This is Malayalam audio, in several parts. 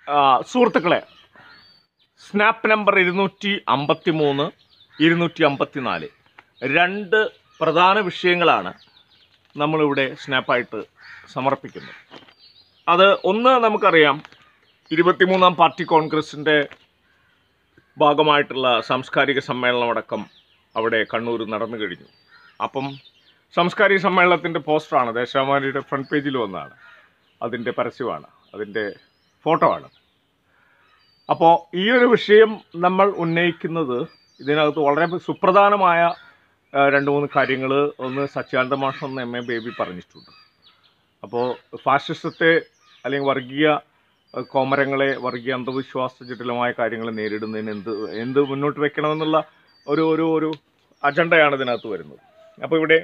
ആ, സുഹൃത്തുക്കളെ സ്നാപ്പ് നമ്പർ ഇരുന്നൂറ്റി അമ്പത്തി മൂന്ന് ഇരുന്നൂറ്റി അമ്പത്തി നാല് രണ്ട് പ്രധാന വിഷയങ്ങളാണ് നമ്മളിവിടെ സ്നാപ്പായിട്ട് സമർപ്പിക്കുന്നത് അത് ഒന്ന് നമുക്കറിയാം ഇരുപത്തിമൂന്നാം പാർട്ടി കോൺഗ്രസിൻ്റെ ഭാഗമായിട്ടുള്ള സാംസ്കാരിക സമ്മേളനം അടക്കം അവിടെ കണ്ണൂർ നടന്നു കഴിഞ്ഞു അപ്പം സാംസ്കാരിക സമ്മേളനത്തിൻ്റെ പോസ്റ്ററാണ് ദേശാമാരിയുടെ ഫ്രണ്ട് പേജിൽ വന്നതാണ് അതിൻ്റെ പരസ്യമാണ് അതിൻ്റെ ഫോട്ടോ ആണ് അപ്പോൾ ഈ ഒരു വിഷയം നമ്മൾ ഉന്നയിക്കുന്നത് ഇതിനകത്ത് വളരെ സുപ്രധാനമായ ആ, രണ്ട് മൂന്ന് കാര്യങ്ങൾ ഒന്ന് സച്ചിദാനന്ദ മാഷ് ഒന്ന് എം എ ബേബി പറഞ്ഞിട്ടുണ്ട് അപ്പോൾ ഫാഷിസത്തെ അല്ലെങ്കിൽ വർഗീയ ആ, കോമരങ്ങളെ വർഗീയ അന്ധവിശ്വാസ ജടിലമായ കാര്യങ്ങൾ നേരിടുന്നതിന് എന്ത് എന്ത് മുന്നോട്ട് വെക്കണമെന്നുള്ള ഒരു ഒരു ഒരു അജണ്ടയാണ് ഇതിനകത്ത് വരുന്നത് അപ്പോൾ ഇവിടെ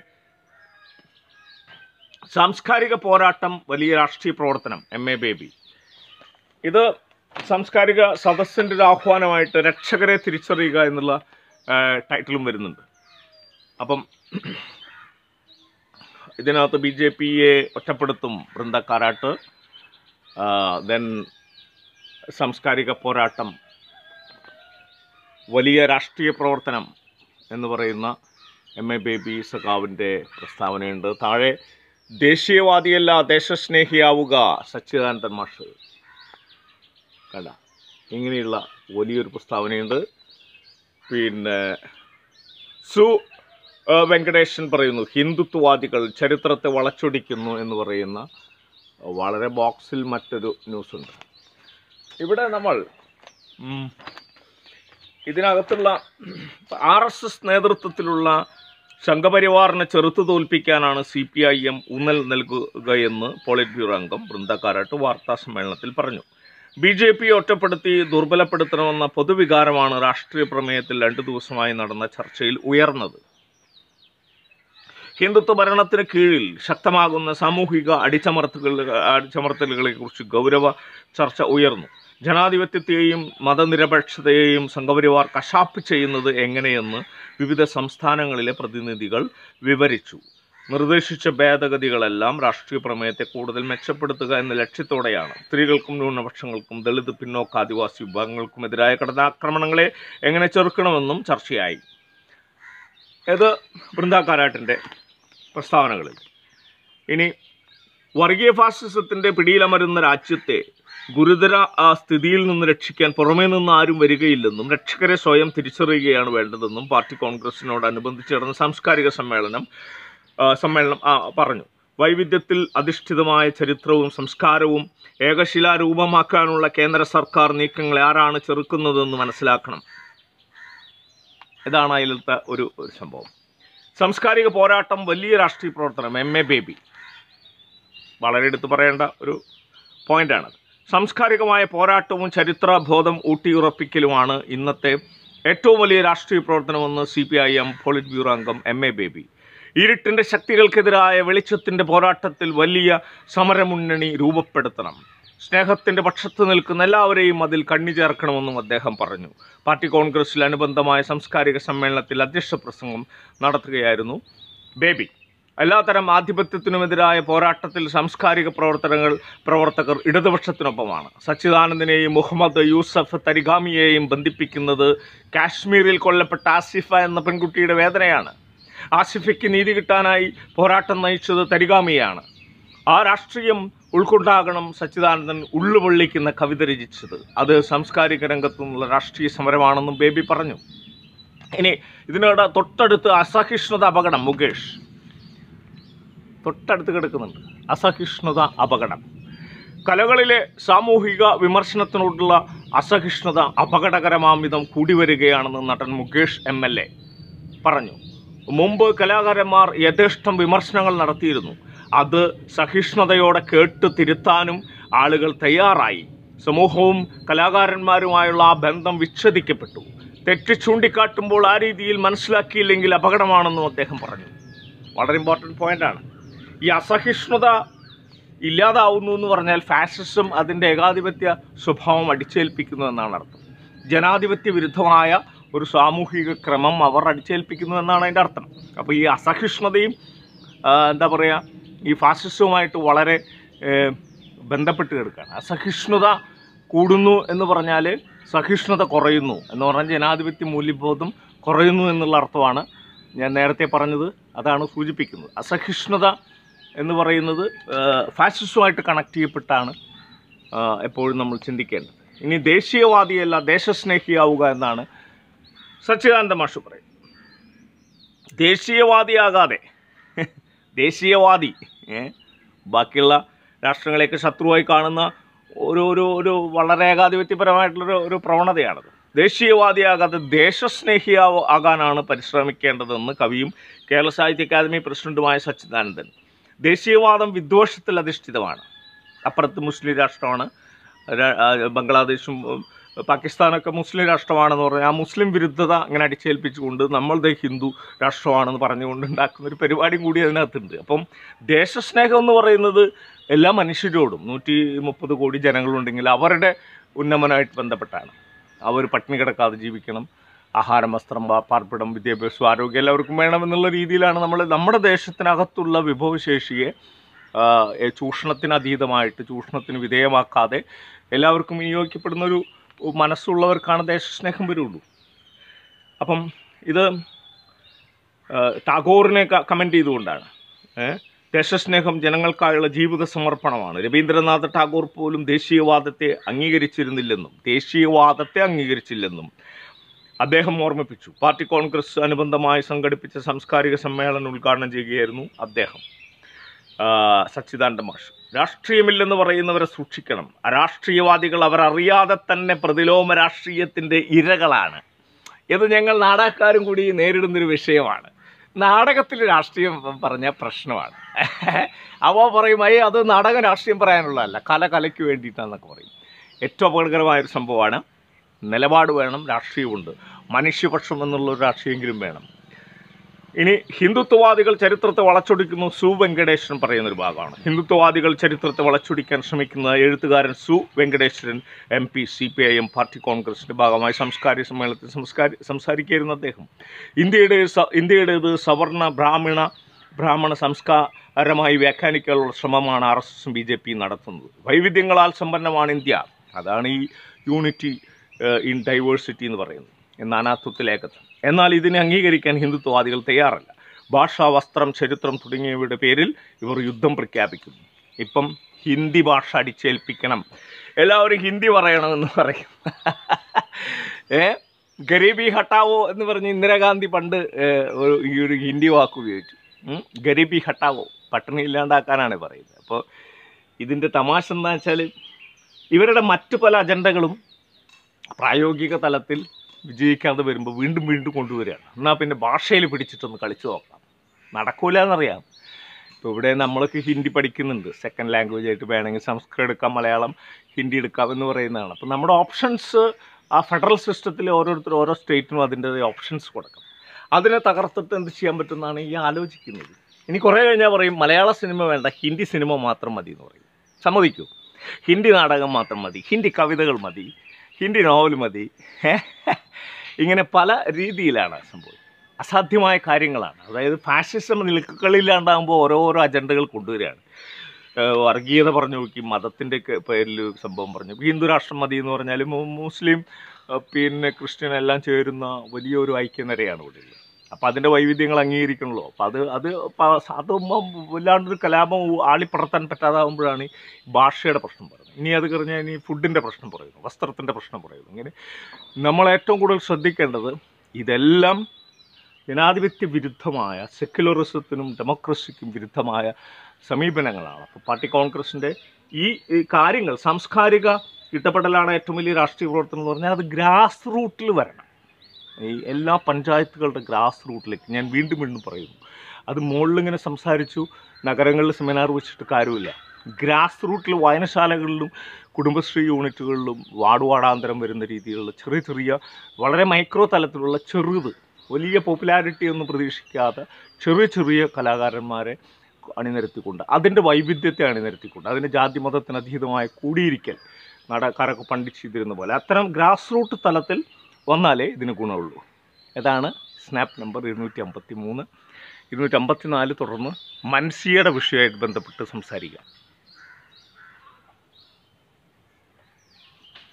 സാംസ്കാരിക പോരാട്ടം വലിയ രാഷ്ട്രീയ പ്രവർത്തനം എം എ ബേബി ഇത് സാംസ്കാരിക സദസ്സിൻ്റെ ഒരു ആഹ്വാനമായിട്ട് രക്ഷകരെ തിരിച്ചറിയുക എന്നുള്ള ആ, ടൈറ്റിലും വരുന്നുണ്ട് അപ്പം ഇതിനകത്ത് ബി ജെ പിയെ ഒറ്റപ്പെടുത്തും വൃന്ദ കാരാട്ട് ദെൻ സാംസ്കാരിക പോരാട്ടം വലിയ രാഷ്ട്രീയ പ്രവർത്തനം എന്ന് പറയുന്ന എം എ ബേബി സഖാവിൻ്റെ പ്രസ്താവനയുണ്ട് താഴെ ദേശീയവാദിയല്ല ദേശസ്നേഹിയാവുക സച്ചിദാനന്ദൻ മാഷ് കണ്ട ഇങ്ങനെയുള്ള വലിയൊരു പ്രസ്താവനയുണ്ട് പിന്നെ സു ആ, വെങ്കടേശൻ പറയുന്നു ഹിന്ദുത്വവാദികൾ ചരിത്രത്തെ വളച്ചൊടിക്കുന്നു എന്ന് പറയുന്ന വളരെ ബോക്സിൽ മറ്റൊരു ന്യൂസ് ഉണ്ട് ഇവിടെ നമ്മൾ ഉം, ഇതിനകത്തുള്ള ആർ എസ് എസ് നേതൃത്വത്തിലുള്ള സംഘപരിവാറിനെ ചെറുത്തു തോൽപ്പിക്കാനാണ് സി പി ഐ എം ഊന്നൽ നൽകുകയെന്ന് പോളിറ്റ് ബ്യൂറോ അംഗം ബൃന്ദക്കാരാട്ട് വാർത്താ സമ്മേളനത്തിൽ പറഞ്ഞു ബി ജെ പിയെ ഒറ്റപ്പെടുത്തി ദുർബലപ്പെടുത്തണമെന്ന പൊതുവികാരമാണ് രാഷ്ട്രീയ പ്രമേയത്തിൽ രണ്ടു ദിവസമായി നടന്ന ചർച്ചയിൽ ഉയർന്നത് ഹിന്ദുത്വ ഭരണത്തിന് കീഴിൽ ശക്തമാകുന്ന സാമൂഹിക അടിച്ചമർത്തലുകൾ അടിച്ചമർത്തലുകളെ കുറിച്ച് ഗൗരവ ചർച്ച ഉയർന്നു ജനാധിപത്യത്തെയും മതനിരപേക്ഷതയെയും സംഘപരിവാർ കശാപ്പ് ചെയ്യുന്നത് എങ്ങനെയെന്ന് വിവിധ സംസ്ഥാനങ്ങളിലെ പ്രതിനിധികൾ വിവരിച്ചു നിർദ്ദേശിച്ച ഭേദഗതികളെല്ലാം രാഷ്ട്രീയ പ്രമേയത്തെ കൂടുതൽ മെച്ചപ്പെടുത്തുക എന്ന ലക്ഷ്യത്തോടെയാണ് സ്ത്രീകൾക്കും ന്യൂനപക്ഷങ്ങൾക്കും ദളിത് പിന്നോക്ക ആദിവാസി വിഭാഗങ്ങൾക്കുമെതിരായ കടന്നാക്രമണങ്ങളെ എങ്ങനെ ചെറുക്കണമെന്നും ചർച്ചയായി ഇത് ബൃന്ദാക്കാരാട്ടിൻ്റെ പ്രസ്താവനകളിൽ ഇനി വർഗീയ ഫാസിസത്തിൻ്റെ പിടിയിലമരുന്ന രാജ്യത്തെ ഗുരുതര ആ സ്ഥിതിയിൽ നിന്ന് രക്ഷിക്കാൻ പുറമേ നിന്ന് ആരും വരികയില്ലെന്നും രക്ഷകരെ സ്വയം തിരിച്ചറിയുകയാണ് വേണ്ടതെന്നും പാർട്ടി കോൺഗ്രസിനോടനുബന്ധിച്ച് നടന്ന സാംസ്കാരിക സമ്മേളനം ആ, സമ്മേളനം ആ, പറഞ്ഞു വൈവിധ്യത്തിൽ അധിഷ്ഠിതമായ ചരിത്രവും സംസ്കാരവും ഏകശിലാരൂപമാക്കാനുള്ള കേന്ദ്ര സർക്കാർ നീക്കങ്ങളെ ആരാണ് ചെറുക്കുന്നതെന്ന് മനസ്സിലാക്കണം ഇതാണ് അതിലത്തെ ഒരു ഒരു സംഭവം സാംസ്കാരിക പോരാട്ടം വലിയ രാഷ്ട്രീയ പ്രവർത്തനം എം എ ബേബി വളരെ എടുത്തു പറയേണ്ട ഒരു പോയിന്റാണ് സാംസ്കാരികമായ പോരാട്ടവും ചരിത്രബോധം ഊട്ടിയുറപ്പിക്കലുമാണ് ഇന്നത്തെ ഏറ്റവും വലിയ രാഷ്ട്രീയ പ്രവർത്തനമെന്ന് C P I M polit bureau അംഗം എം എ ബേബി ഇരുട്ടിൻ്റെ ശക്തികൾക്കെതിരായ വെളിച്ചത്തിൻ്റെ പോരാട്ടത്തിൽ വലിയ സമരമുന്നണി രൂപപ്പെടുത്തണം സ്നേഹത്തിൻ്റെ പക്ഷത്ത് നിൽക്കുന്ന എല്ലാവരെയും അതിൽ കണ്ണി ചേർക്കണമെന്നും അദ്ദേഹം പറഞ്ഞു പാർട്ടി കോൺഗ്രസിൽ അനുബന്ധമായ സാംസ്കാരിക സമ്മേളനത്തിൽ അധ്യക്ഷ പ്രസംഗം നടത്തുകയായിരുന്നു ബേബി എല്ലാത്തരം ആധിപത്യത്തിനുമെതിരായ പോരാട്ടത്തിൽ സാംസ്കാരിക പ്രവർത്തനങ്ങൾ പ്രവർത്തകർ ഇടതുപക്ഷത്തിനൊപ്പമാണ് സച്ചിദാനന്ദനെയും മുഹമ്മദ് യൂസഫ് തരിഗാമിയെയും ബന്ധിപ്പിക്കുന്നത് കാശ്മീരിൽ കൊല്ലപ്പെട്ട ആസിഫ എന്ന പെൺകുട്ടിയുടെ വേദനയാണ് ആസിഫയ്ക്ക് നീതി കിട്ടാനായി പോരാട്ടം നയിച്ചത് തരിഗാമിയാണ് ആ രാഷ്ട്രീയം ഉൾക്കൊണ്ടാകണം സച്ചിദാനന്ദൻ ഉള്ളുപൊള്ളിക്കുന്ന കവിത രചിച്ചത് അത് സാംസ്കാരിക രംഗത്തു നിന്നുള്ള രാഷ്ട്രീയ സമരമാണെന്നും ബേബി പറഞ്ഞു ഇനി ഇതിനോട് തൊട്ടടുത്ത് അസഹിഷ്ണുത അപകടം മുകേഷ് തൊട്ടടുത്ത് കിടക്കുന്നുണ്ട് അസഹിഷ്ണുത അപകടം കലകളിലെ സാമൂഹിക വിമർശനത്തിനോടുള്ള അസഹിഷ്ണുത അപകടകരമാം വിധം കൂടി വരികയാണെന്ന് നടൻ മുകേഷ് എം എൽ എ പറഞ്ഞു മുമ്പ് കലാകാരന്മാർ യഥേഷ്ടം വിമർശനങ്ങൾ നടത്തിയിരുന്നു അത് സഹിഷ്ണുതയോടെ കേട്ട് തിരുത്താനും ആളുകൾ തയ്യാറായി സമൂഹവും കലാകാരന്മാരുമായുള്ള ആ ബന്ധം വിച്ഛേദിക്കപ്പെട്ടു തെറ്റ് ചൂണ്ടിക്കാട്ടുമ്പോൾ ആ രീതിയിൽ മനസ്സിലാക്കിയില്ലെങ്കിൽ അപകടമാണെന്നും അദ്ദേഹം പറഞ്ഞു വളരെ ഇമ്പോർട്ടൻറ്റ് പോയിന്റാണ് ഈ അസഹിഷ്ണുത ഇല്ലാതാവുന്നു എന്ന് പറഞ്ഞാൽ ഫാസിസം അതിൻ്റെ ഏകാധിപത്യ സ്വഭാവം അടിച്ചേൽപ്പിക്കുന്നു എന്നാണ് അർത്ഥം ജനാധിപത്യ വിരുദ്ധമായ ഒരു സാമൂഹിക ക്രമം അവർ അടിച്ചേൽപ്പിക്കുന്നു എന്നാണ് അതിൻ്റെ അർത്ഥം അപ്പോൾ ഈ അസഹിഷ്ണുതയും ആ, എന്താ പറയുക ഈ ഫാസിസവുമായിട്ട് വളരെ ഏ, ബന്ധപ്പെട്ട് കിടക്കുകയാണ് അസഹിഷ്ണുത കൂടുന്നു എന്ന് പറഞ്ഞാൽ സഹിഷ്ണുത കുറയുന്നു എന്ന് പറഞ്ഞാൽ ജനാധിപത്യ മൂല്യബോധം കുറയുന്നു എന്നുള്ള അർത്ഥമാണ് ഞാൻ നേരത്തെ പറഞ്ഞത് അതാണ് സൂചിപ്പിക്കുന്നത് അസഹിഷ്ണുത എന്ന് പറയുന്നത് ഫാസിസവുമായിട്ട് കണക്ട് ചെയ്യപ്പെട്ടാണ് ആ, എപ്പോഴും നമ്മൾ ചിന്തിക്കേണ്ടത് ഇനി ദേശീയവാദിയല്ല ദേശസ്നേഹിയാവുക എന്നാണ് സച്ചിദാനന്ദ മാഷ് പറയും ദേശീയവാദിയാകാതെ ദേശീയവാദി ഏ? ബാക്കിയുള്ള രാഷ്ട്രങ്ങളെയൊക്കെ ശത്രുവായി കാണുന്ന ഒരു ഒരു ഒരു വളരെ ഏകാധിപത്യപരമായിട്ടുള്ളൊരു ഒരു പ്രവണതയാണത് ദേശീയവാദിയാകാതെ ദേശസ്നേഹിയാ ആകാനാണ് പരിശ്രമിക്കേണ്ടതെന്ന് കവിയും കേരള സാഹിത്യ അക്കാദമി പ്രസിഡന്റുമായ സച്ചിദാനന്ദൻ ദേശീയവാദം വിദ്വേഷത്തിൽ അധിഷ്ഠിതമാണ് അപ്പുറത്ത് മുസ്ലിം രാഷ്ട്രമാണ് ര- ആ, ബംഗ്ലാദേശും ഉം, പാകിസ്ഥാനൊക്കെ മുസ്ലിം രാഷ്ട്രമാണെന്ന് പറഞ്ഞാൽ ആ മുസ്ലിം വിരുദ്ധത അങ്ങനെ അടിച്ചേൽപ്പിച്ചുകൊണ്ട് നമ്മളുടെ ഹിന്ദു രാഷ്ട്രമാണെന്ന് പറഞ്ഞുകൊണ്ട് ഉണ്ടാക്കുന്ന ഒരു പരിപാടിയും കൂടി അതിനകത്തുണ്ട് അപ്പം ദേശസ്നേഹം എന്ന് പറയുന്നത് എല്ലാ മനുഷ്യരോടും നൂറ്റി മുപ്പത് കോടി ജനങ്ങളുണ്ടെങ്കിൽ അവരുടെ ഉന്നമനമായിട്ട് ബന്ധപ്പെട്ടാണ് അവർ പട്ടിണി കിടക്കാതെ ജീവിക്കണം ആഹാരം വസ്ത്രം പാ- പാർപ്പിടം വിദ്യാഭ്യാസം ആരോഗ്യം എല്ലാവർക്കും വേണമെന്നുള്ള രീതിയിലാണ് നമ്മൾ നമ്മുടെ ദേശത്തിനകത്തുള്ള വിഭവശേഷിയെ ആ, ഏ, ചൂഷണത്തിന് അതീതമായിട്ട് ചൂഷണത്തിന് വിധേയമാക്കാതെ എല്ലാവർക്കും വിനിയോഗിക്കപ്പെടുന്ന ഒരു മനസ്സുള്ളവർക്കാണ് ദേശസ്നേഹം വരുള്ളൂ അപ്പം ഇത് ആ, ടാഗോറിനെ കമൻ്റ് ചെയ്തുകൊണ്ടാണ് ഏ? ദേശസ്നേഹം ജനങ്ങൾക്കായുള്ള ജീവിത സമർപ്പണമാണ് രവീന്ദ്രനാഥ ടാഗോർ പോലും ദേശീയവാദത്തെ അംഗീകരിച്ചിരുന്നില്ലെന്നും ദേശീയവാദത്തെ അംഗീകരിച്ചില്ലെന്നും അദ്ദേഹം ഓർമ്മിപ്പിച്ചു പാർട്ടി കോൺഗ്രസ് അനുബന്ധമായി സംഘടിപ്പിച്ച സാംസ്കാരിക സമ്മേളനം ഉദ്ഘാടനം ചെയ്യുകയായിരുന്നു അദ്ദേഹം ആ, സച്ചിദാനന്ദ മാഷ് രാഷ്ട്രീയമില്ലെന്ന് പറയുന്നവരെ സൂക്ഷിക്കണം അരാഷ്ട്രീയവാദികൾ അവർ അറിയാതെ തന്നെ പ്രതിലോമ രാഷ്ട്രീയത്തിൻ്റെ ഇരകളാണ് ഇത് ഞങ്ങൾ നാടകക്കാരും കൂടി നേരിടുന്നൊരു വിഷയമാണ് നാടകത്തിൽ രാഷ്ട്രീയം പറഞ്ഞ പ്രശ്നമാണ് അവ പറയും അയ്യ അത് നാടകം രാഷ്ട്രീയം പറയാനുള്ളതല്ല കല കലയ്ക്ക് വേണ്ടിയിട്ടാണെന്നൊക്കെ പറയും ഏറ്റവും അപകടകരമായൊരു സംഭവമാണ് നിലപാട് വേണം രാഷ്ട്രീയമുണ്ട് മനുഷ്യപക്ഷം എന്നുള്ളൊരു രാഷ്ട്രീയമെങ്കിലും വേണം ഇനി ഹിന്ദുത്വവാദികൾ ചരിത്രത്തെ വളച്ചൊടിക്കുന്നു സു വെങ്കടേശ്വരൻ പറയുന്ന ഒരു ഭാഗമാണ് ഹിന്ദുത്വവാദികൾ ചരിത്രത്തെ വളച്ചൊടിക്കാൻ ശ്രമിക്കുന്ന എഴുത്തുകാരൻ Su Venkateshwaran M P C P I M party കോൺഗ്രസിൻ്റെ ഭാഗമായി സംസ്കാരിക സമ്മേളനത്തിൽ സംസ്കാരി സംസാരിക്കുകയായിരുന്നു അദ്ദേഹം ഇന്ത്യയുടെ സ- ഇന്ത്യയുടേത് സവർണ ബ്രാഹ്മണ ബ്രാഹ്മണ സംസ്കാരമായി വ്യാഖ്യാനിക്കാനുള്ള ശ്രമമാണ് ആർ എസ് എസും ബി ജെ പിയും നടത്തുന്നത് വൈവിധ്യങ്ങളാൽ സമ്പന്നമാണ് ഇന്ത്യ അതാണ് ഈ യൂണിറ്റി ഇൻ ഡൈവേഴ്സിറ്റി എന്ന് പറയുന്നത് നാനാത്വത്തിൽ ഏകത്വം എന്നാൽ ഇതിനെ അംഗീകരിക്കാൻ ഹിന്ദുത്വവാദികൾ തയ്യാറല്ല ഭാഷ വസ്ത്രം ചരിത്രം തുടങ്ങിയവയുടെ പേരിൽ ഇവർ യുദ്ധം പ്രഖ്യാപിക്കുന്നു ഇപ്പം ഹിന്ദി ഭാഷ അടിച്ചേൽപ്പിക്കണം എല്ലാവരും ഹിന്ദി പറയണമെന്ന് പറയും ഏ ഗരീബി ഹട്ടാവോ എന്ന് പറഞ്ഞ് ഇന്ദിരാഗാന്ധി പണ്ട് ഏ, ഒരു ഈ ഒരു ഹിന്ദി വാക്ക് ഉപയോഗിച്ചു ഉം, ഗരീബി ഹട്ടാവോ പട്ടിണി ഇല്ലാണ്ടാക്കാനാണ് പറയുന്നത് അപ്പോൾ ഇതിൻ്റെ തമാശ എന്താ വെച്ചാൽ ഇവരുടെ മറ്റു പല അജണ്ടകളും പ്രായോഗിക തലത്തിൽ വിജയിക്കാതെ വരുമ്പോൾ വീണ്ടും വീണ്ടും കൊണ്ടുവരികയാണ് എന്നാൽ പിന്നെ ഭാഷയിൽ പിടിച്ചിട്ടൊന്ന് കളിച്ചു നോക്കാം നടക്കൂല എന്നറിയാം ഇപ്പോൾ ഇവിടെ നമ്മളൊക്കെ ഹിന്ദി പഠിക്കുന്നുണ്ട് സെക്കൻഡ് ലാംഗ്വേജ് ആയിട്ട് വേണമെങ്കിൽ സംസ്കൃതം എടുക്കാം മലയാളം ഹിന്ദി എടുക്കാം എന്ന് പറയുന്നതാണ് അപ്പോൾ നമ്മുടെ ഓപ്ഷൻസ് ആ ഫെഡറൽ സിസ്റ്റത്തിൽ ഓരോരുത്തർ ഓരോ സ്റ്റേറ്റിനും അതിൻ്റെ ഓപ്ഷൻസ് കൊടുക്കണം അതിനെ തകർത്തിട്ട് എന്ത് ചെയ്യാൻ പറ്റുമെന്നാണ് ഈ ആലോചിക്കുന്നത് ഇനി കുറേ കഴിഞ്ഞാൽ പറയും മലയാള സിനിമ വേണ്ട ഹിന്ദി സിനിമ മാത്രം മതി എന്ന് പറയും സമ്മതിക്കൂ ഹിന്ദി നാടകം മാത്രം മതി ഹിന്ദി കവിതകൾ മതി ഹിന്ദി നോവൽ മതി ഇങ്ങനെ പല രീതിയിലാണ് സംഭവം അസാധ്യമായ കാര്യങ്ങളാണ് അതായത് ഫാഷിസം നിലക്കളില്ലാണ്ടാകുമ്പോൾ ഓരോരോ അജണ്ടകൾ കൊണ്ടുവരികയാണ് ഏഹ് വർഗീയത പറഞ്ഞു നോക്കി മതത്തിൻ്റെ പേരിൽ സംഭവം പറഞ്ഞു ഇപ്പം ഹിന്ദു രാഷ്ട്രം മതി എന്ന് പറഞ്ഞാൽ മു- മുസ്ലിം ഏഹ് പിന്നെ ക്രിസ്ത്യൻ എല്ലാം ചേരുന്ന വലിയൊരു ഐക്യനിരയാണ് ഇവിടെ ഉള്ളത് അപ്പം അതിൻ്റെ വൈവിധ്യങ്ങൾ അംഗീകരിക്കണല്ലോ അപ്പം അത് അത് പ- അത് മ- വല്ലാണ്ടൊരു കലാപം ആളിപ്പടർത്താൻ പറ്റാതാവുമ്പോഴാണ് ഈ ഭാഷയുടെ പ്രശ്നം പറയുന്നത് ഇനി അത് കഴിഞ്ഞാൽ ഇനി ഫുഡിൻ്റെ പ്രശ്നം പറയുന്നു വസ്ത്രത്തിൻ്റെ പ്രശ്നം പറയുന്നു ഇങ്ങനെ നമ്മൾ ഏറ്റവും കൂടുതൽ ശ്രദ്ധിക്കേണ്ടത് ഇതെല്ലാം ജനാധിപത്യ വിരുദ്ധമായ സെക്യുലറിസത്തിനും ഡെമോക്രസിക്കും വിരുദ്ധമായ സമീപനങ്ങളാണ് അപ്പോൾ പാർട്ടി കോൺഗ്രസിൻ്റെ ഈ ഈ കാര്യങ്ങൾ സാംസ്കാരിക ഇടപെടലാണ് ഏറ്റവും വലിയ രാഷ്ട്രീയ പ്രവർത്തനം എന്ന് പറഞ്ഞാൽ അത് ഗ്രാസ് റൂട്ടിൽ വരണം ഈ എല്ലാ പഞ്ചായത്തുകളുടെ ഗ്രാസ് റൂട്ടിലേക്ക് ഞാൻ വീണ്ടും വീണ്ടും പറയുന്നു അത് മുകളിലിങ്ങനെ സംസാരിച്ചു നഗരങ്ങളിൽ സെമിനാർ വെച്ചിട്ട് കാര്യമില്ല ഗ്രാസ് റൂട്ടിൽ വായനശാലകളിലും കുടുംബശ്രീ യൂണിറ്റുകളിലും വാർഡ് വാർഡാന്തരം വരുന്ന രീതിയിലുള്ള ചെറിയ ചെറിയ വളരെ മൈക്രോ തലത്തിലുള്ള ചെറുത് വലിയ പോപ്പുലാരിറ്റി ഒന്നും പ്രതീക്ഷിക്കാതെ ചെറിയ ചെറിയ കലാകാരന്മാരെ അണിനിരത്തിക്കൊണ്ട് അതിൻ്റെ വൈവിധ്യത്തെ അണിനിരത്തിക്കൊണ്ട് അതിൻ്റെ ജാതി മതത്തിന് അതീതമായ കൂടിയിരിക്കൽ നടക്കാരൊക്കെ പണ്ട് ചെയ്തിരുന്ന പോലെ അത്തരം ഗ്രാസ് റൂട്ട് തലത്തിൽ വന്നാലേ ഇതിന് ഗുണമുള്ളൂ ഇതാണ് സ്നാപ്പ് നമ്പർ ഇരുന്നൂറ്റി അമ്പത്തി മൂന്ന് ഇരുന്നൂറ്റി അമ്പത്തി നാല് തുടർന്ന് മൻസിയുടെ വിഷയമായിട്ട് ബന്ധപ്പെട്ട് സംസാരിക്കാം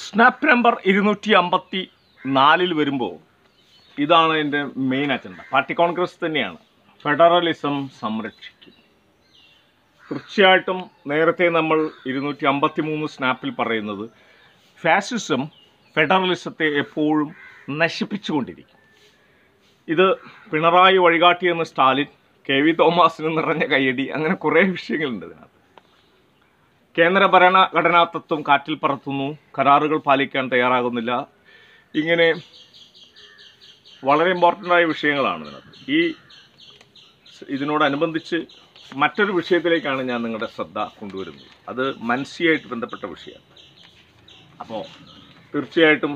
സ്നാപ്പ് നമ്പർ ഇരുന്നൂറ്റി അമ്പത്തി നാലിൽ വരുമ്പോൾ ഇതാണ് എൻ്റെ മെയിൻ അജണ്ട പാർട്ടി കോൺഗ്രസ് തന്നെയാണ് ഫെഡറലിസം സംരക്ഷിക്കും തീർച്ചയായിട്ടും നേരത്തെ നമ്മൾ ഇരുന്നൂറ്റി അമ്പത്തി മൂന്ന് സ്നാപ്പിൽ പറയുന്നത് ഫാസിസം ഫെഡറലിസത്തെ എപ്പോഴും നശിപ്പിച്ചുകൊണ്ടിരിക്കും ഇത് പിണറായി വഴികാട്ടിയെന്ന് സ്റ്റാലിൻ കെ വി തോമസിന് നിറഞ്ഞ കയ്യടി അങ്ങനെ കുറേ വിഷയങ്ങളുണ്ട് ഇതിനകത്ത് കേന്ദ്ര ഭരണഘടനാ തത്വം കാറ്റിൽ പറത്തുന്നു കരാറുകൾ പാലിക്കാൻ തയ്യാറാകുന്നില്ല ഇങ്ങനെ വളരെ ഇമ്പോർട്ടൻ്റ് ആയ വിഷയങ്ങളാണ് ഇതിനകത്ത് ഈ സ് ഇതിനോടനുബന്ധിച്ച് മറ്റൊരു വിഷയത്തിലേക്കാണ് ഞാൻ നിങ്ങളുടെ ശ്രദ്ധ കൊണ്ടുവരുന്നത് അത് മൻസിയായിട്ട് ബന്ധപ്പെട്ട വിഷയമാണ് അപ്പോൾ തീർച്ചയായിട്ടും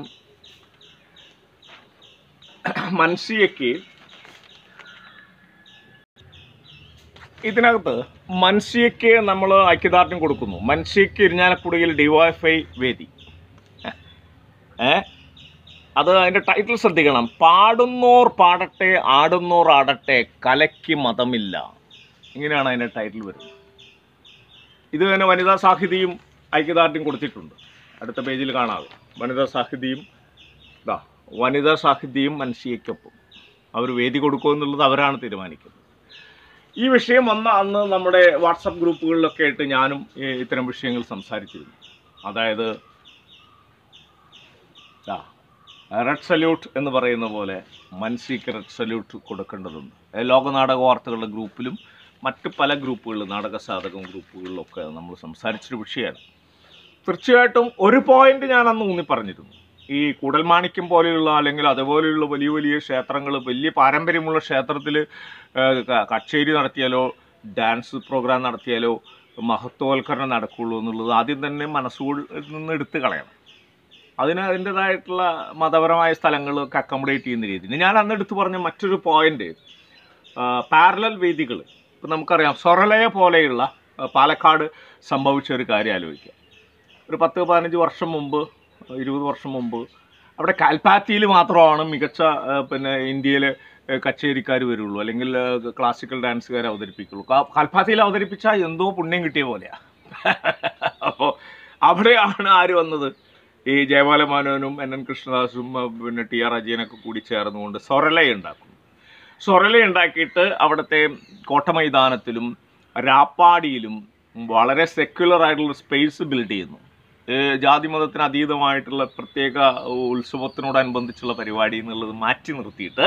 മൻസിയയ്ക്ക് ഇതിനകത്ത് മൻസിയയ്ക്ക് നമ്മൾ ഐക്യദാർഢ്യം കൊടുക്കുന്നു മൻസിയയ്ക്ക് ഇരിഞ്ഞാലക്കുടിയിൽ ഡിവൈഫൈ വേദി ഏ അത് അതിൻ്റെ ടൈറ്റിൽ ശ്രദ്ധിക്കണം പാടുന്നോർ പാടട്ടെ ആടുന്നോർ ആടട്ടെ കലയ്ക്ക് മതമില്ല ഇങ്ങനെയാണ് അതിൻ്റെ ടൈറ്റിൽ വരുന്നത് ഇത് തന്നെ വനിതാ സാഹിതിയും ഐക്യദാർഢ്യം കൊടുത്തിട്ടുണ്ട് അടുത്ത പേജിൽ കാണാതെ വനിതാ സാഹിതിയും ഇതാ വനിതാ സാഹിതിയും മനുഷ്യയ്ക്കൊപ്പം അവർ വേദി കൊടുക്കുമെന്നുള്ളത് അവരാണ് തീരുമാനിക്കുന്നത് ഈ വിഷയം വന്ന അന്ന് നമ്മുടെ വാട്സപ്പ് ഗ്രൂപ്പുകളിലൊക്കെ ആയിട്ട് ഞാനും ഈ ഇത്തരം വിഷയങ്ങൾ സംസാരിച്ചിരുന്നു അതായത് ആ റെഡ് സല്യൂട്ട് എന്ന് പറയുന്ന പോലെ മൻസിക്ക് റെഡ് സല്യൂട്ട് കൊടുക്കേണ്ടതുണ്ട് ഏ, ലോക നാടക വാർത്തകളുടെ ഗ്രൂപ്പിലും മറ്റ് പല ഗ്രൂപ്പുകളിലും നാടക സാധകം ഗ്രൂപ്പുകളിലൊക്കെ നമ്മൾ സംസാരിച്ചൊരു വിഷയമാണ് തീർച്ചയായിട്ടും ഒരു പോയിന്റ് ഞാൻ അന്ന് ഊന്നി പറഞ്ഞിരുന്നു ഈ കൂടൽമാണിക്യം പോലെയുള്ള അല്ലെങ്കിൽ അതുപോലെയുള്ള വലിയ വലിയ ക്ഷേത്രങ്ങൾ വലിയ പാരമ്പര്യമുള്ള ക്ഷേത്രത്തിൽ കച്ചേരി നടത്തിയാലോ ഡാൻസ് പ്രോഗ്രാം നടത്തിയാലോ മഹത്വവൽക്കരണം നടക്കുള്ളൂ എന്നുള്ളത് ആദ്യം തന്നെ മനസ്സുകളിൽ നിന്ന് എടുത്തു കളയണം അതിന് അതിൻ്റെതായിട്ടുള്ള മതപരമായ സ്ഥലങ്ങളൊക്കെ അക്കോമഡേറ്റ് ചെയ്യുന്ന രീതിയിൽ ഞാൻ അന്ന് എടുത്തു പറഞ്ഞ മറ്റൊരു പോയിന്റ് പാരലൽ വേദികൾ ഇപ്പം നമുക്കറിയാം സൊറലയ പോലെയുള്ള ആ, പാലക്കാട് സംഭവിച്ച ഒരു കാര്യം ആലോചിക്കുക ഒരു പത്ത് പതിനഞ്ച് വർഷം മുമ്പ് ഇരുപത് വർഷം മുമ്പ് അവിടെ കാൽപ്പാത്തിയിൽ മാത്രമാണ് മികച്ച ആ, പിന്നെ ഇന്ത്യയിലെ കച്ചേരിക്കാർ വരുള്ളൂ അല്ലെങ്കിൽ ആ, ക്ലാസിക്കൽ ഡാൻസുകാർ അവതരിപ്പിക്കുള്ളൂ കാ- കാൽപ്പാത്തിയിൽ അവതരിപ്പിച്ചാൽ എന്തോ പുണ്യം കിട്ടിയ പോലെയാണ് അപ്പോൾ അവിടെയാണ് ആര് വന്നത് ഈ ജയപാല മാനവനും എൻ എൻ കൃഷ്ണദാസും ആ, പിന്നെ ടി ആർ അജയനൊക്കെ കൂടി ചേർന്നുകൊണ്ട് സൊറല ഉണ്ടാക്കുന്നു സൊറല ഉണ്ടാക്കിയിട്ട് അവിടുത്തെ കോട്ടമൈതാനത്തിലും രാപ്പാടിയിലും വളരെ സെക്യുലർ ആയിട്ടുള്ള സ്പേസ് ബിൽഡ് ചെയ്യുന്നു ഏ, ജാതി മതത്തിന് അതീതമായിട്ടുള്ള പ്രത്യേക ഉത്സവത്തിനോടനുബന്ധിച്ചുള്ള പരിപാടി എന്നുള്ളത് മാറ്റി നിർത്തിയിട്ട്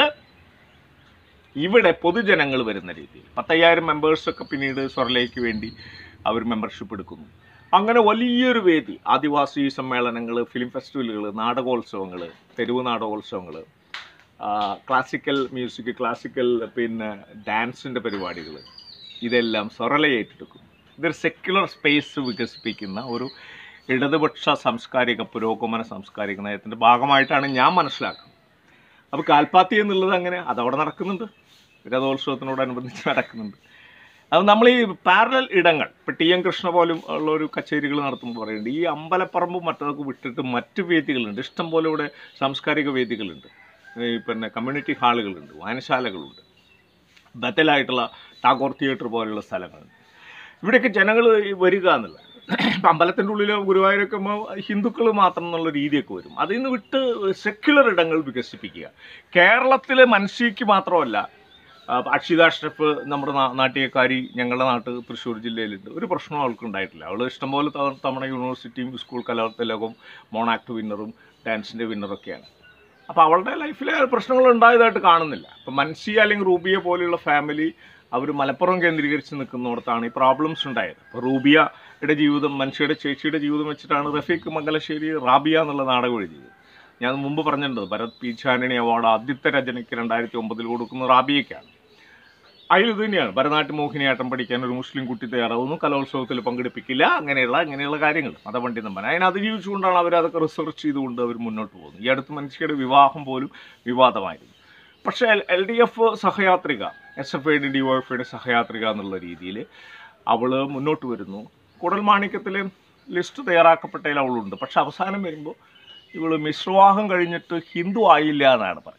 ഇവിടെ പൊതുജനങ്ങൾ വരുന്ന രീതിയിൽ പത്തയ്യായിരം മെമ്പേഴ്സൊക്കെ പിന്നീട് സൊറലയ്ക്ക് വേണ്ടി അവർ മെമ്പർഷിപ്പ് എടുക്കുന്നു അങ്ങനെ വലിയൊരു വേദി ആദിവാസി സമ്മേളനങ്ങൾ ഫിലിം ഫെസ്റ്റിവലുകൾ നാടകോത്സവങ്ങൾ തെരുവ് നാടകോത്സവങ്ങൾ ക്ലാസിക്കൽ മ്യൂസിക് ക്ലാസിക്കൽ പിന്നെ ഡാൻസിൻ്റെ പരിപാടികൾ ഇതെല്ലാം സൊറല ഏറ്റെടുക്കും ഇതൊരു സെക്യുലർ സ്പേസ് വികസിപ്പിക്കുന്ന ഒരു ഇടതുപക്ഷ സാംസ്കാരിക പുരോഗമന സാംസ്കാരിക നയത്തിൻ്റെ ഭാഗമായിട്ടാണ് ഞാൻ മനസ്സിലാക്കുന്നത് അപ്പോൾ കാൽപ്പാത്തി എന്നുള്ളത് അങ്ങനെ അതവിടെ നടക്കുന്നുണ്ട് രഥോത്സവത്തിനോടനുബന്ധിച്ച് നടക്കുന്നുണ്ട് അത് നമ്മൾ ഈ പാരലൽ ഇടങ്ങൾ ഇപ്പം ടി എം കൃഷ്ണ പോലും ഉള്ള ഒരു കച്ചേരികൾ നടത്തുമ്പോൾ പറയുന്നുണ്ട് ഈ അമ്പലപ്പറമ്പും മറ്റതൊക്കെ വിട്ടിട്ട് മറ്റ് വേദികളുണ്ട് ഇഷ്ടം പോലെ ഇവിടെ സാംസ്കാരിക വേദികളുണ്ട് ഈ പിന്നെ കമ്മ്യൂണിറ്റി ഹാളുകളുണ്ട് വായനശാലകളുണ്ട് ബദലായിട്ടുള്ള ടാഗോർ തിയേറ്റർ പോലെയുള്ള സ്ഥലങ്ങളുണ്ട് ഇവിടെയൊക്കെ ജനങ്ങൾ വരിക എന്നുള്ള ഇപ്പം അമ്പലത്തിൻ്റെ ഉള്ളിൽ ഗുരുവായൂരൊക്കെ ഹിന്ദുക്കൾ മാത്രം എന്നുള്ള രീതിയൊക്കെ വരും അതിൽ നിന്ന് വിട്ട് സെക്യുലർ ഇടങ്ങൾ വികസിപ്പിക്കുക കേരളത്തിലെ മനുഷ്യക്ക് മാത്രമല്ല ആ, അക്ഷിത അഷ്റഫ് നമ്മുടെ നാ- നാട്യക്കാരി ഞങ്ങളുടെ നാട്ട് തൃശ്ശൂർ ജില്ലയിലുണ്ട് ഒരു പ്രശ്നവും അവൾക്ക് ഉണ്ടായിട്ടില്ല അവൾ ഇഷ്ടംപോലെ തവണ തവണ യൂണിവേഴ്സിറ്റിയും സ്കൂൾ കലോത്സവവും മോണാക്ട് വിന്നറും ഡാൻസിൻ്റെ വിന്നറൊക്കെയാണ് അപ്പോൾ അവളുടെ ലൈഫിൽ പ്രശ്നങ്ങൾ ഉണ്ടായതായിട്ട് കാണുന്നില്ല ഇപ്പം മൻസി അല്ലെങ്കിൽ റൂബിയ പോലെയുള്ള ഫാമിലി അവർ മലപ്പുറം കേന്ദ്രീകരിച്ച് നിൽക്കുന്നിടത്താണ് ഈ പ്രോബ്ലംസ് ഉണ്ടായത് അപ്പോൾ റൂബിയയുടെ ജീവിതം മനുഷ്യയുടെ ചേച്ചിയുടെ ജീവിതം വെച്ചിട്ടാണ് റഫീഖ് മംഗലശ്ശേരി റാബിയ എന്നുള്ള നാടകം എഴുതിയത് ഞാൻ മുമ്പ് പറഞ്ഞിട്ടുണ്ട് ഭരത് പി ചാനണി അവാർഡ് ആദ്യത്തെ രചനയ്ക്ക് രണ്ടായിരത്തി ഒമ്പതിൽ കൊടുക്കുന്ന റാബിയയ്ക്കാണ് അതിൽ ഇത് തന്നെയാണ് ഭരതനാട്യ മോഹിനിയാട്ടം പഠിക്കാൻ ഒരു മുസ്ലിം കുട്ടി തയ്യാറാവുന്നു കലോത്സവത്തിൽ പങ്കെടുപ്പിക്കില്ല അങ്ങനെയുള്ള അങ്ങനെയുള്ള കാര്യങ്ങൾ മതപണ്ഡിതന്മാർ അതിനെ അതിജീവിച്ചുകൊണ്ടാണ് അവർ അതൊക്കെ റിസർച്ച് ചെയ്തുകൊണ്ട് അവർ മുന്നോട്ട് പോകുന്നത് ഈ അടുത്ത് മനുഷ്യയുടെ വിവാഹം പോലും വിവാദമായിരുന്നു പക്ഷേ എൽ എൽ ഡി എഫ് സഹയാത്രിക S F I D D O F ഐയുടെ സഹയാത്രിക എന്നുള്ള രീതിയിൽ അവൾ മുന്നോട്ട് വരുന്നു കുടൽമാണിക്യത്തിലെ ലിസ്റ്റ് തയ്യാറാക്കപ്പെട്ടതിൽ അവളുണ്ട് പക്ഷെ അവസാനം വരുമ്പോൾ ഇവൾ മിശ്രവാഹം കഴിഞ്ഞിട്ട് ഹിന്ദു ആയില്ല എന്നാണ് പറയുക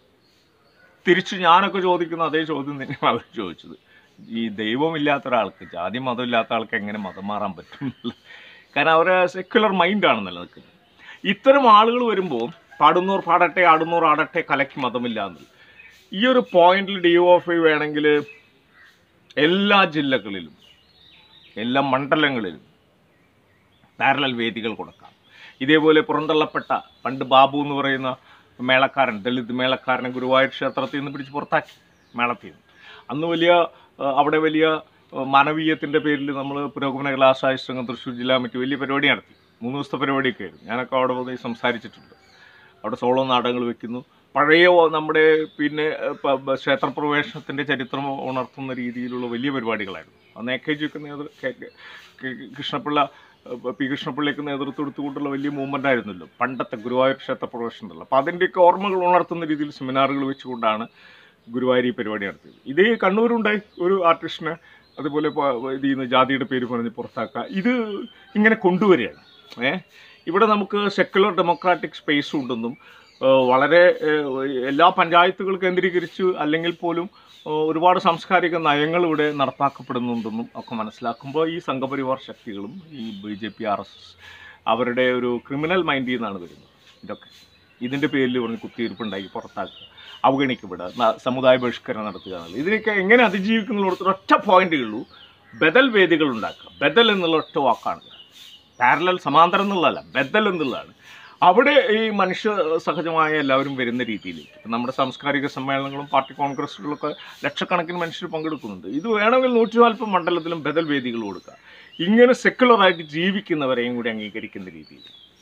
തിരിച്ച് ഞാനൊക്കെ ചോദിക്കുന്ന അതേ ചോദ്യം തന്നെയാണ് അവർ ചോദിച്ചത് ഈ ദൈവമില്ലാത്ത ഒരാൾക്ക് ജാതി മതമില്ലാത്ത ആൾക്ക് എങ്ങനെ മതം മാറാൻ പറ്റും എന്നുള്ളത്. കാരണം അവർ സെക്യുലർ മൈൻഡാണ് നിലനിൽക്കുന്നത് ഇത്തരം ആളുകൾ വരുമ്പോൾ പാടുന്നോർ പാടട്ടെ ആടുന്നോർ ആടട്ടെ കലയ്ക്ക് മതമില്ല എന്നുള്ളത് ഈ ഒരു പോയിന്റിൽ ഡി ഓഫ് ഐ വേണമെങ്കിൽ എല്ലാ ജില്ലകളിലും എല്ലാ മണ്ഡലങ്ങളിലും പാരലൽ വേദികൾ കൊടുക്കാം ഇതേപോലെ പുറന്തള്ളപ്പെട്ട പണ്ട് ബാബു എന്ന് പറയുന്ന മേളക്കാരൻ ദളിത് മേളക്കാരനെ ഗുരുവായൂർ ക്ഷേത്രത്തിൽ നിന്ന് പിടിച്ച് പുറത്താക്കി മേളത്തിൽ നിന്ന് അന്ന് വലിയ ആ, അവിടെ വലിയ ആ, മാനവീയത്തിൻ്റെ പേരിൽ നമ്മൾ പുരോഗമന കലാസായ സംഘം തൃശ്ശൂർ ജില്ലാ മറ്റ് വലിയ പരിപാടി നടത്തി മൂന്ന് ദിവസത്തെ പരിപാടിയൊക്കെ ആയിരുന്നു ഞാനൊക്കെ അവിടെ പോയി സംസാരിച്ചിട്ടുണ്ട് അവിടെ സോളോ നാടകങ്ങൾ വെക്കുന്നു പഴയ ഓ- നമ്മുടെ പിന്നെ ഏ, പ- ബ- ക്ഷേത്രപ്രവേശനത്തിൻ്റെ ചരിത്രം ഉണർത്തുന്ന രീതിയിലുള്ള വലിയ പരിപാടികളായിരുന്നു അന്ന് എ കെ ജിയൊക്കെ നേതൃ കെ- കെ- കെ- കൃഷ്ണപിള്ള ഏ, പി കൃഷ്ണപിള്ളയ്ക്ക് നേതൃത്വം എടുത്തുകൊണ്ടുള്ള വലിയ മൂവ്മെൻ്റ് ആയിരുന്നല്ലോ പണ്ടത്തെ ഗുരുവായൂർ ക്ഷേത്രപ്രവേശനത്തിലുള്ള അപ്പോൾ അതിൻ്റെയൊക്കെ ഓർമ്മകൾ ഉണർത്തുന്ന രീതിയിൽ സെമിനാറുകൾ വെച്ചുകൊണ്ടാണ് ഗുരുവായൂർ ഈ പരിപാടി നടത്തിയത് ഇതേ കണ്ണൂരുണ്ടായി ഒരു ആർട്ടിസ്റ്റിനെ അതുപോലെ പ- ഇത് ചെയ്യുന്ന ജാതിയുടെ പേര് പറഞ്ഞ് പുറത്താക്കുക ഇത് ഇങ്ങനെ കൊണ്ടുവരികയാണ് ഏ ഇവിടെ നമുക്ക് സെക്കുലർ ഡെമോക്രാറ്റിക് സ്പേസ് ഉണ്ടെന്നും ആ, വളരെ ഏ, എല്ലാ പഞ്ചായത്തുകൾ കേന്ദ്രീകരിച്ച് അല്ലെങ്കിൽ പോലും ആ, ഒരുപാട് സാംസ്കാരിക നയങ്ങൾ ഇവിടെ നടപ്പാക്കപ്പെടുന്നുണ്ടെന്നും ഒക്കെ മനസ്സിലാക്കുമ്പോൾ ഈ സംഘപരിവാർ ശക്തികളും ഈ B J P R S S അവരുടെ ഒരു ക്രിമിനൽ മൈൻഡിൽ നിന്നാണ് വരുന്നത് ഇതൊക്കെ ഇതിൻ്റെ പേരിൽ പറഞ്ഞ് കുത്തിയിരിപ്പുണ്ടാക്കി പുറത്താക്കുക അവഗണിക്കപ്പെടുക ന- സമുദായ ബഹിഷ്കരണം നടത്തുക എന്നുള്ളത് ഇതിനൊക്കെ എങ്ങനെ അതിജീവിക്കുന്ന ഒറ്റ പോയിന്റേ ഉള്ളൂ ബദൽ വേദികൾ ഉണ്ടാക്കുക ബദൽ എന്നുള്ള ഒറ്റ വാക്കാണ് പാരലൽ സമാന്തരം എന്നുള്ളതല്ല ബദൽ എന്നുള്ളതാണ് അവിടെ ഈ മനുഷ്യ സഹജമായ എല്ലാവരും വരുന്ന രീതിയിലേക്ക് ഇപ്പം നമ്മുടെ സാംസ്കാരിക സമ്മേളനങ്ങളും പാർട്ടി കോൺഗ്രസ്സുകളൊക്കെ ലക്ഷക്കണക്കിന് മനുഷ്യർ പങ്കെടുക്കുന്നുണ്ട് ഇത് വേണമെങ്കിൽ നൂറ്റി നാൽപ്പത് മണ്ഡലത്തിലും ബദൽ വേദികൾ കൊടുക്കുക ഇങ്ങനെ സെക്കുലറായിട്ട് ജീവിക്കുന്നവരെയും കൂടി അംഗീകരിക്കുന്ന രീതിയിൽ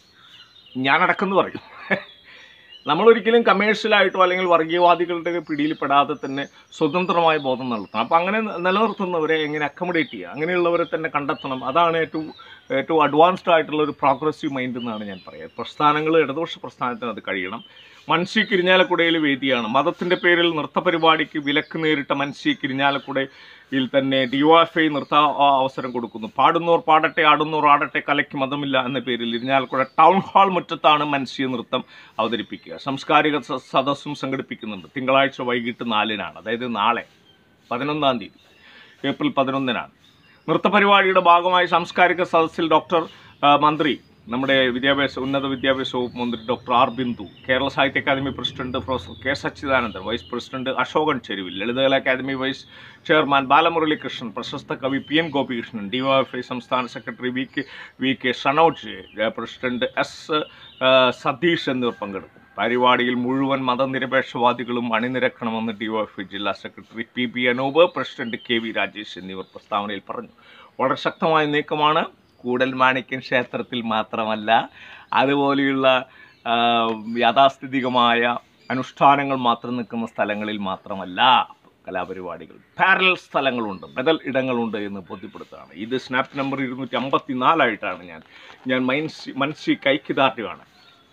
ഞാനടക്കെന്ന് പറയും നമ്മളൊരിക്കലും കമേഴ്ഷ്യലായിട്ടോ അല്ലെങ്കിൽ വർഗീയവാദികളുടെ പിടിയിൽ പെടാതെ തന്നെ സ്വതന്ത്രമായ ബോധം നടത്തണം അപ്പം അങ്ങനെ നിലനിർത്തുന്നവരെ എങ്ങനെ അക്കമഡേറ്റ് ചെയ്യുക അങ്ങനെയുള്ളവരെ തന്നെ കണ്ടെത്തണം അതാണ് ഏറ്റവും ഏറ്റവും അഡ്വാൻസ്ഡ് ആയിട്ടുള്ള ഒരു പ്രോഗ്രസീവ് മൈൻഡ് എന്നാണ് ഞാൻ പറയുക പ്രസ്ഥാനങ്ങൾ ഇടതുപക്ഷ പ്രസ്ഥാനത്തിന് അത് കഴിയണം മൻസി കിരിഞ്ഞാലക്കുടയിൽ വേദിയാണ് മതത്തിൻ്റെ പേരിൽ നൃത്ത പരിപാടിക്ക് വിലക്ക് നേരിട്ട മൻസി കിരിഞ്ഞാലക്കുടയിൽ തന്നെ ഡിവൈഎഫ്ഐ നൃത്ത ആ, അവസരം കൊടുക്കുന്നു പാടുന്നോർ പാടട്ടെ ആടുന്നോർ ആടട്ടെ കലയ്ക്ക് മതമില്ല എന്ന പേരിൽ ഇരിഞ്ഞാലക്കുട ടൗൺ ഹാൾ മുറ്റത്താണ് മൻസി നൃത്തം അവതരിപ്പിക്കുക സാംസ്കാരിക സ- സദസ്സും സംഘടിപ്പിക്കുന്നുണ്ട് തിങ്കളാഴ്ച വൈകിട്ട് നാലിനാണ് അതായത് നാളെ പതിനൊന്നാം തീയതി ഏപ്രിൽ പതിനൊന്നിനാണ് നൃത്തപരിപാടിയുടെ ഭാഗമായി സാംസ്കാരിക സദസ്സിൽ ഡോക്ടർ ആ, മന്ത്രി നമ്മുടെ വിദ്യാഭ്യാസ ഉന്നത വിദ്യാഭ്യാസ വകുപ്പ് മന്ത്രി doctor R Bindu Kerala Sahitya academy president professor K Sachidanandan vice president Ashokan Cheruvil Lalithakala academy vice chairman Balamuralikrishnan പ്രശസ്ത കവി പി എൻ ഗോപികൃഷ്ണൻ ഡിവൈഎഫ്ഐ സംസ്ഥാന secretary V K V K Shanoj ഏ, പ്രസിഡന്റ് എസ് ആ, സതീഷ് എന്നിവർ പങ്കെടുക്കും പരിപാടിയിൽ മുഴുവൻ മതനിരപേക്ഷവാദികളും അണിനിരക്കണമെന്ന് ഡിവൈഎഫ്ഐ ജില്ലാ secretary P P Anoop president K V Rajesh എന്നിവർ പ്രസ്താവനയിൽ പറഞ്ഞു വളരെ ശക്തമായ നീക്കമാണ് കൂടൽമാണിക്യൻ ക്ഷേത്രത്തിൽ മാത്രമല്ല അതുപോലെയുള്ള ആ, യാഥാസ്ഥിതികമായ അനുഷ്ഠാനങ്ങൾ മാത്രം നിൽക്കുന്ന സ്ഥലങ്ങളിൽ മാത്രമല്ല കലാപരിപാടികൾ പാരലൽ സ്ഥലങ്ങളുണ്ട് ബദൽ ഇടങ്ങളുണ്ട് എന്ന് ബോധ്യപ്പെടുത്തുകയാണ് ഇത് സ്നാപ്പ് നമ്പർ ഇരുന്നൂറ്റി അമ്പത്തി നാലായിട്ടാണ് ഞാൻ ഞാൻ മൈൻസി മൻസി കൈക്കിദാർട്ടിയാണ്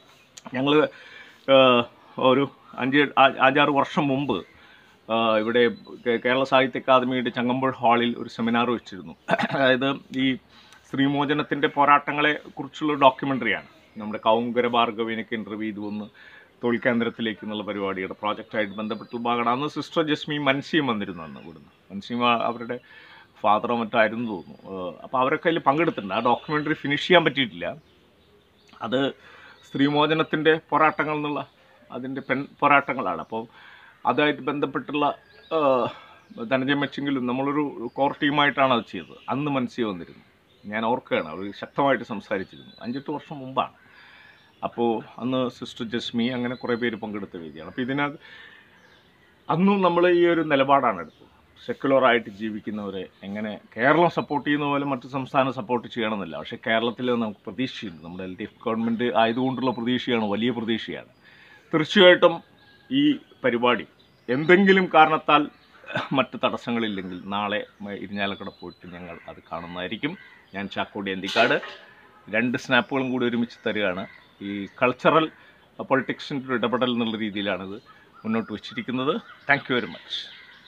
ഞങ്ങൾ ഒരു അഞ്ച് ആ- അഞ്ചാറ് വർഷം മുമ്പ് ആ, ഇവിടെ കേ- കേരള സാഹിത്യ അക്കാദമിയുടെ ചങ്ങമ്പുഴ ഹാളിൽ ഒരു സെമിനാർ വെച്ചിരുന്നു അതായത് ഈ സ്ത്രീമോചനത്തിൻ്റെ പോരാട്ടങ്ങളെ കുറിച്ചുള്ള ഡോക്യുമെൻ്ററിയാണ് നമ്മുടെ കൗങ്കര ഭാർഗവിനൊക്കെ ഇൻ്റർവ്യൂ ചെയ്തു വന്ന് തൊഴിൽ കേന്ദ്രത്തിലേക്ക് എന്നുള്ള പരിപാടിയുടെ പ്രോജക്റ്റായിട്ട് ബന്ധപ്പെട്ടുള്ള ഭാഗമാണ് അന്ന് സിസ്റ്റർ ജസ്മി മൻസിയും വന്നിരുന്നു അന്ന് ഇവിടുന്ന് മൻസിയും ആ- അവരുടെ ഫാദറോ മറ്റോ ആയിരുന്നു തോന്നുന്നു അപ്പോൾ അവരൊക്കെ അതിൽ പങ്കെടുത്തിട്ടുണ്ട് ആ ഡോക്യുമെൻ്ററി ഫിനിഷ് ചെയ്യാൻ പറ്റിയിട്ടില്ല അത് സ്ത്രീമോചനത്തിൻ്റെ പോരാട്ടങ്ങൾ എന്നുള്ള അതിൻ്റെ പെൺ പോരാട്ടങ്ങളാണ് അപ്പോൾ അതുമായിട്ട് ബന്ധപ്പെട്ടുള്ള ആ, ധനഞ്ജയ മെച്ചെങ്കിലും നമ്മളൊരു കോർ ടീമായിട്ടാണ് അത് ചെയ്തത് അന്ന് മനസ്സിൽ വന്നിരുന്നു ഞാൻ ഓർക്കുകയാണ് അവർ ശക്തമായിട്ട് സംസാരിച്ചിരുന്നു അഞ്ചെട്ട് വർഷം മുമ്പാണ് അപ്പോൾ അന്ന് സിസ്റ്റർ ജസ്മി അങ്ങനെ കുറേ പേര് പങ്കെടുത്ത വേദിയാണ് അപ്പോൾ ഇതിനകത്ത് അന്നും നമ്മൾ ഈ ഒരു നിലപാടാണ് എടുത്തത് സെക്കുലറായിട്ട് ജീവിക്കുന്നവരെ എങ്ങനെ കേരളം സപ്പോർട്ട് ചെയ്യുന്ന പോലെ മറ്റു സംസ്ഥാനം സപ്പോർട്ട് ചെയ്യണമെന്നില്ല പക്ഷേ കേരളത്തിൽ നമുക്ക് പ്രതീക്ഷയുണ്ട് നമ്മുടെ എൽ ഡി എഫ് ഗവൺമെൻറ് ആയതുകൊണ്ടുള്ള പ്രതീക്ഷയാണ് വലിയ പ്രതീക്ഷയാണ് തീർച്ചയായിട്ടും ഈ പരിപാടി എന്തെങ്കിലും കാരണത്താൽ മറ്റ് തടസ്സങ്ങളില്ലെങ്കിൽ നാളെ മ- ഇരിഞ്ഞാലക്കുട പോയിട്ട് ഞങ്ങൾ അത് കാണുന്നതായിരിക്കും ഞാൻ ചാക്കോടി അന്തിക്കാട് രണ്ട് സ്നാപ്പുകളും കൂടി ഒരുമിച്ച് തരികയാണ് ഈ കൾച്ചറൽ പൊളിറ്റിക്സിൻ്റെ ഒരു ഇടപെടൽ എന്നുള്ള രീതിയിലാണിത് മുന്നോട്ട് വച്ചിരിക്കുന്നത് താങ്ക് യു വെരി മച്ച്